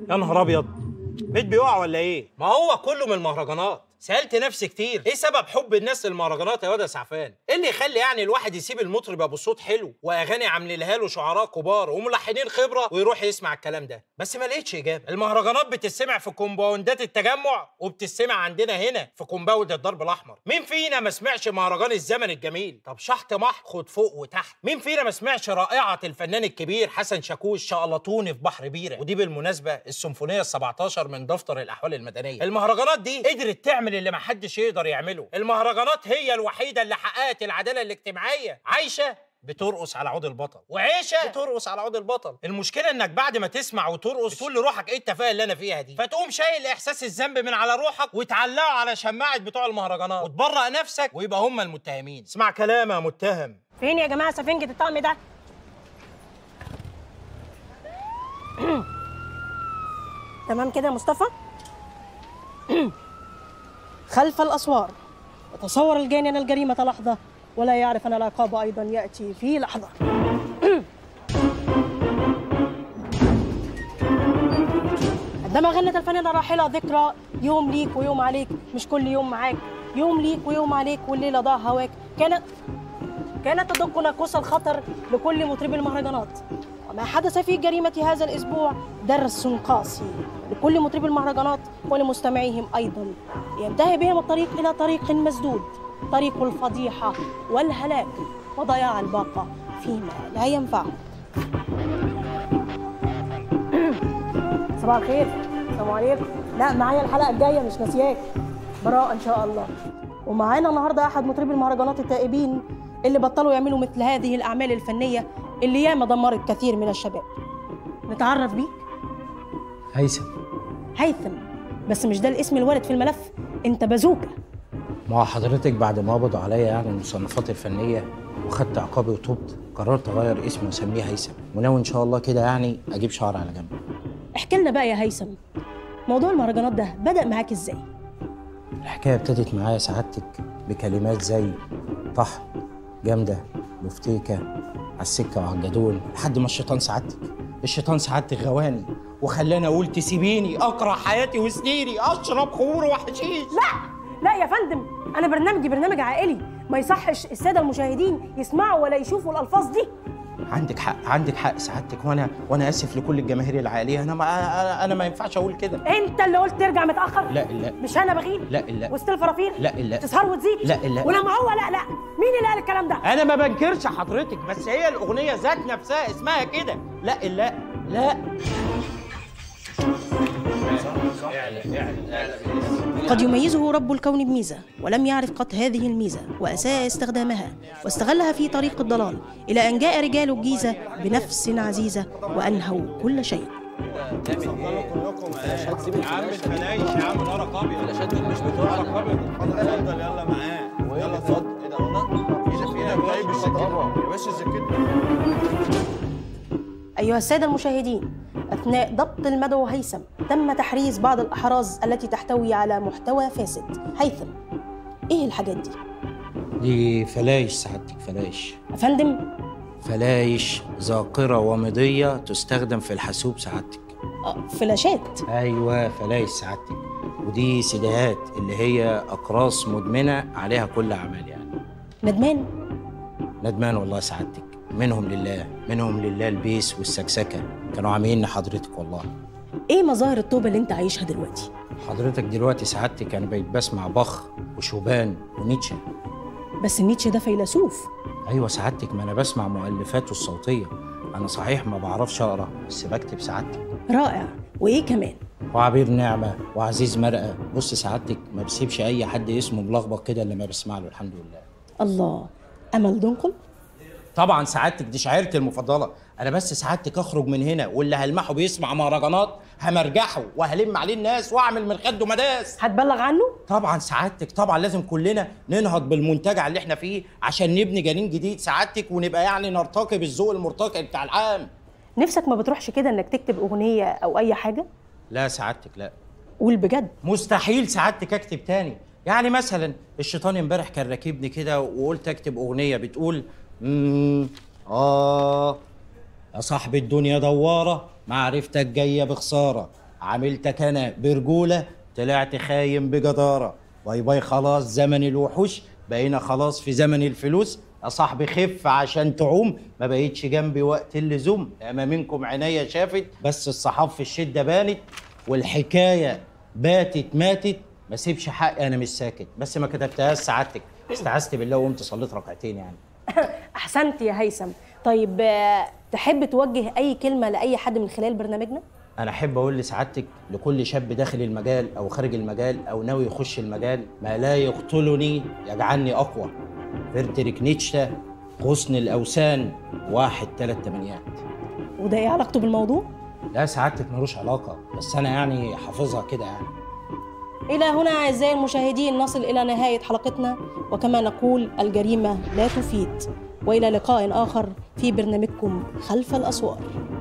يا نهار ابيض بيت بيقع ولا ايه؟ ما هو كله من المهرجانات سألت نفسي كتير ايه سبب حب الناس للمهرجانات يا واد يا سعفان؟ ايه اللي يخلي يعني الواحد يسيب المطرب ابو صوت حلو واغاني عاملينها له شعراء كبار وملحنين خبره ويروح يسمع الكلام ده؟ بس ما لقيتش اجابه، المهرجانات بتسمع في كومباوندات التجمع وبتسمع عندنا هنا في كومباوند الدرب الاحمر، مين فينا ما سمعش مهرجان الزمن الجميل؟ طب شحت مح خد فوق وتحت، مين فينا ما سمعش رائعه الفنان الكبير حسن شاكوش شقلطوني في بحر بيره ودي بالمناسبه السيمفونيه ال 17 من دفتر الاحوال المدنيه، المهرجانات دي قدرت تعمل اللي ما حدش يقدر يعمله، المهرجانات هي الوحيده اللي حققت العداله الاجتماعيه، عايشه بترقص على عود البطل وعيشه بترقص على عود البطل المشكله انك بعد ما تسمع وترقص تقول لروحك ايه التفاهه اللي انا فيها دي فتقوم شايل احساس الذنب من على روحك وتعلقه على شماعه بتوع المهرجانات وتبرأ نفسك ويبقى هم المتهمين اسمع كلام يا متهم فين يا جماعه سفنجة الطقم ده؟ تمام كده يا مصطفى؟ خلف الأسوار يتصور الجاني أن الجريمة لحظة ولا يعرف أن العقاب أيضا يأتي في لحظة عندما غنت الفنانة راحلة ذكرى يوم ليك ويوم عليك مش كل يوم معاك يوم ليك ويوم عليك والليلة ضاع هواك كانت كانت تدق ناقوس الخطر لكل مطربي المهرجانات وما حدث في جريمة هذا الأسبوع درس قاسي لكل مطربي المهرجانات ولمستمعيهم أيضا ينتهي بهم الطريق إلى طريق مسدود طريق الفضيحة والهلاك وضياع الباقة فيما لا ينفعهم صباح الخير السلام عليكم لا معايا الحلقة الجاية مش ناسياك براءة إن شاء الله ومعانا النهارده أحد مطربي المهرجانات التائبين اللي بطلوا يعملوا مثل هذه الأعمال الفنية اللي ياما دمرت كثير من الشباب نتعرف بيك هيثم هيثم بس مش ده الاسم الوارد في الملف انت بازوكا ما هو حضرتك بعد ما قبضوا عليا يعني المصنفات الفنيه وخدت عقابي وتوبت قررت اغير اسمي واسميه هيثم وناوي ان شاء الله كده يعني اجيب شعر على جنب احكي لنا بقى يا هيثم موضوع المهرجانات ده بدأ معاك ازاي الحكايه ابتدت معايا سعادتك بكلمات زي طحن جامده لفتيكه على السكه وعلى الجدول لحد ما الشيطان سعادتك الشيطان سعادتك غواني وخلاني اقول تسيبيني اكره حياتي وسنيني اشرب خمور وحشيش لا لا يا فندم انا برنامجي برنامج عائلي ما يصحش الساده المشاهدين يسمعوا ولا يشوفوا الالفاظ دي عندك حق عندك حق سعادتك وانا وانا اسف لكل الجماهير العائليه انا ما انا, أنا ما ينفعش اقول كده انت اللي قلت ترجع متاخر لا لا مش انا بغيب لا لا وسط الفرافير لا لا تسهر وتزيد لا لا ولما هو لا لا مين اللي قال الكلام ده انا ما بنكرش حضرتك بس هي الاغنيه ذات نفسها اسمها كده لا لا لا قد يميزه رب الكون بميزة ولم يعرف قط هذه الميزة وأساء استخدامها واستغلها في طريق الضلال إلى أن جاء رجال الجيزة بنفس عزيزة وأنهوا كل شيء يا عم بلاش يا عم ورق ابيض ولا شد مش بتوع ورق ابيض اتفضل يلا معاه يلا اتفضل ايه ده ايدك في ايدك طيب الجاكيت يا باشا الجاكيت أيها السادة المشاهدين أثناء ضبط المدعو هيثم تم تحريز بعض الأحراز التي تحتوي على محتوى فاسد هيثم إيه الحاجات دي؟ دي فلايش سعادتك فلايش أفندم فلايش ذاكره ومضيه تستخدم في الحاسوب سعادتك آه، فلاشات ايوه فلايش سعادتك ودي سيديهات اللي هي اقراص مدمنه عليها كل اعمال يعني ندمان ندمان والله سعادتك منهم لله منهم لله البيس والسكسكه كانوا عاملين لحضرتك والله إيه مظاهر التوبة اللي أنت عايشها دلوقتي؟ حضرتك دلوقتي سعادتك انا بقيت بسمع بخ وشوبان ونيتشه بس نيتشه ده فيلسوف ايوه سعادتك ما انا بسمع مؤلفاته الصوتيه انا صحيح ما بعرفش اقرا بس بكتب سعادتك رائع وإيه كمان؟ وعبير نعمه وعزيز مرقه بص سعادتك ما بسيبش اي حد اسمه ملخبط كده اللي ما بسمع له الحمد لله الله أمل دنقل؟ طبعا سعادتك دي شاعرتي المفضله انا بس سعادتك اخرج من هنا واللي هلمحه بيسمع مهرجانات همرجحه وهلم عليه الناس واعمل من خده مداس هتبلغ عنه؟ طبعا سعادتك طبعا لازم كلنا ننهض بالمنتجع اللي احنا فيه عشان نبني جنين جديد سعادتك ونبقى يعني نرتقي بالذوق المرتقي بتاع العام نفسك ما بتروحش كده إنك تكتب أغنية أو أي حاجة؟ لا سعادتك لا قول بجد مستحيل سعادتك اكتب تاني يعني مثلا الشيطان امبارح كان راكبني كده وقلت اكتب اغنيه بتقول مم اه يا صاحب الدنيا دواره معرفتك جايه بخساره عملتك انا برجوله طلعت خايم بجداره باي باي خلاص زمن الوحوش بقينا خلاص في زمن الفلوس يا صاحبي خف عشان تعوم ما بقيتش جنبي وقت اللزوم اما منكم عينيا شافت بس الصحاب في الشده بانت والحكايه باتت ماتت ما سيبش حقي انا مش ساكت بس ما كتبتهاش سعادتك استعذت بالله وقمت صليت ركعتين يعني احسنت يا هيثم طيب آه، تحب توجه اي كلمه لاي حد من خلال برنامجنا انا احب اقول لسعادتك لكل شاب داخل المجال او خارج المجال او ناوي يخش المجال ما لا يقتلني يجعلني اقوى فيرتريك نيتشه غصن الاوثان واحد تلات تمانيات وده ايه علاقته بالموضوع لا سعادتك ملوش علاقه بس انا يعني حافظها كده يعني إلى هنا أعزائي المشاهدين نصل إلى نهاية حلقتنا وكما نقول الجريمة لا تفيد وإلى لقاء آخر في برنامجكم خلف الأسوار